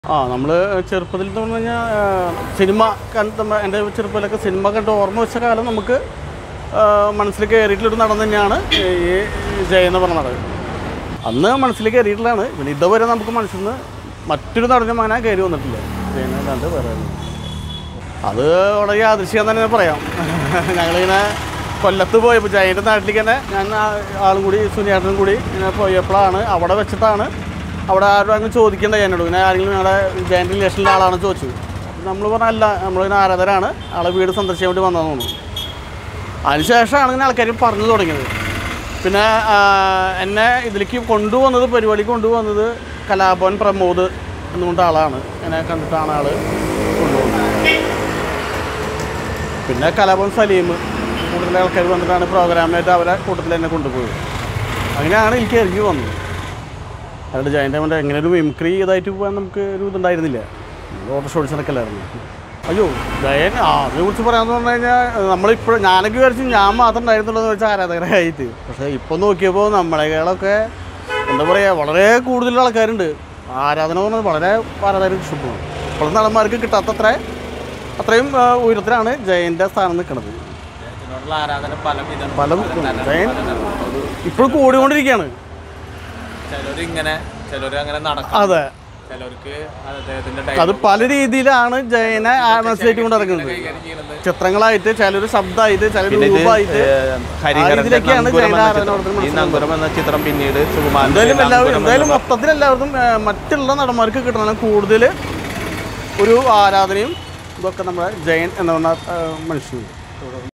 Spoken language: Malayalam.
ആ നമ്മൾ ചെറുപ്പത്തിൽ എന്ന് പറഞ്ഞു കഴിഞ്ഞാൽ സിനിമ കണ്ട് എൻ്റെ ചെറുപ്പത്തിലൊക്കെ സിനിമ കണ്ട് ഓർമ്മ വെച്ച കാലം നമുക്ക് ആ, മനസ്സിൽ കയറിയിട്ടുള്ളൊരു നടൻ തന്നെയാണ് ഈ ജയ എന്ന് പറഞ്ഞ നടൻ അന്ന് മനസ്സിൽ കയറിയിട്ടുള്ളതാണ് പിന്നെ ഇതുവരെ നമുക്ക് മനസ്സിൽ നിന്ന് മറ്റൊരു നടനും അങ്ങനെ കയറി വന്നിട്ടില്ല ജയനല്ലാണ്ട് വേറെ ഒന്നും. അത് വളരെ യാദൃശ്യം തന്നെ പറയാം ഞങ്ങളിങ്ങനെ കൊല്ലത്ത് പോയപ്പോൾ ജയൻ്റെ നാട്ടിലേക്ക് തന്നെ ഞാൻ ആ- ആളും കൂടി സുനിയേട്ടനും കൂടി ഇങ്ങനെ പോയപ്പോഴാണ് അവിടെ വെച്ചിട്ടാണ് അവിടെ ആരും അങ്ങ് ചോദിക്കേണ്ട എന്നോട് ഇങ്ങനെ ആരെങ്കിലും ഞങ്ങളുടെ ജയൻ്റെ റിലേഷനിലെ ആളാണ് ചോദിച്ചത് അപ്പോൾ നമ്മൾ പറഞ്ഞല്ല നമ്മളിങ്ങനെ ആരാധരാണ് ആളെ വീട് സന്ദർശിക്കാൻ വേണ്ടി വന്നതെന്ന് തോന്നുന്നു അതിനുശേഷമാണ് ഇങ്ങനെ ആൾക്കാർ പറഞ്ഞു തുടങ്ങിയത് പിന്നെ ആ, എന്നെ ഇതിലേക്ക് കൊണ്ടുവന്നത് പരിപാടിക്ക് കൊണ്ടുവന്നത് കലാഭവൻ പ്രമോദ് എന്നുകൊണ്ട് ആളാണ് എന്നെ കണ്ടിട്ടാണ് ആൾ കൊണ്ടുപോകുന്നത് പിന്നെ കലാഭവൻ സലീം കൂടുതൽ ആൾക്കാർ വന്നിട്ടാണ് പ്രോഗ്രാമായിട്ട് അവരെ കൂട്ടത്തിൽ എന്നെ കൊണ്ടുപോയത് അങ്ങനെയാണ് എനിക്ക് ഇറങ്ങി വന്നത് അതുകൊണ്ട് ജയൻ്റെ അവൻ്റെ എങ്ങനെ ഒരു മിമിക്രി ഇതായിട്ട് പോകാൻ നമുക്ക് ഒരു ഇതുണ്ടായിരുന്നില്ല ഓട്ടോ ഷോട്ട്സ് നടക്കല്ലായിരുന്നു അയ്യോ ജയൻ ആ അതിനെക്കുറിച്ച് പറയാമെന്ന് പറഞ്ഞു കഴിഞ്ഞാൽ നമ്മളിപ്പോൾ ഞാനൊക്കെ വിചാരിച്ചു ഞാൻ മാത്രം ഉണ്ടായിരുന്നുള്ളൂ എന്ന് വെച്ചാൽ ആരാധകരായിട്ട് പക്ഷേ ഇപ്പോൾ നോക്കിയപ്പോൾ നമ്മളെക്കാളൊക്കെ എന്താ പറയുക വളരെ കൂടുതൽ ആൾക്കാരുണ്ട് ആരാധന എന്ന് പറഞ്ഞാൽ വളരെ ആരാധകർ ഇഷ്ടപ്പെടും ഇപ്പോഴത്തെ നടന്മാർക്ക് കിട്ടാത്തത്ര അത്രയും ആ, ഉയരത്തിലാണ് ജയൻ്റെ സ്ഥാനം നിൽക്കുന്നത് ഇതിനോടുള്ള ആരാധന പല വിധം പല ജയൻ ഇപ്പോഴും കൂടിക്കൊണ്ടിരിക്കുകയാണ് ചിലര് ഇങ്ങനെ ചിലര് അങ്ങനെ നടക്കും അതെ ചിലർക്ക് അദ്ദേഹത്തിന്റെ അത് പല രീതിയിലാണ് ജയനെ ആ മനസ്സിലേക്ക് കൊണ്ട് ഇറങ്ങുന്നത് കൈകാര്യം ചെയ്യുന്നത് ചിത്രങ്ങളായിട്ട് ചിലര് ശബ്ദമായിട്ട് ചിലര് രൂപമായിട്ട് ഹരിഹരന്റെ ഇതിലേക്കാണ് നങ്കൂരം ജയൻ എന്ന ആരാധന ചിത്രം. ഈ നങ്കൂരം എന്ന ചിത്രം പിന്നീട് സുകുമാരൻ എന്തായാലും എല്ലാവരും എന്തായാലും മൊത്തത്തിൽ എല്ലാവർക്കും ആ, മറ്റുള്ള നടന്മാർക്ക് കിട്ടണം കൂടുതൽ ഒരു ആരാധനയും ഇതൊക്കെ നമ്മുടെ ജയൻ എന്ന് പറഞ്ഞ ആ, മനുഷ്യനുണ്ട്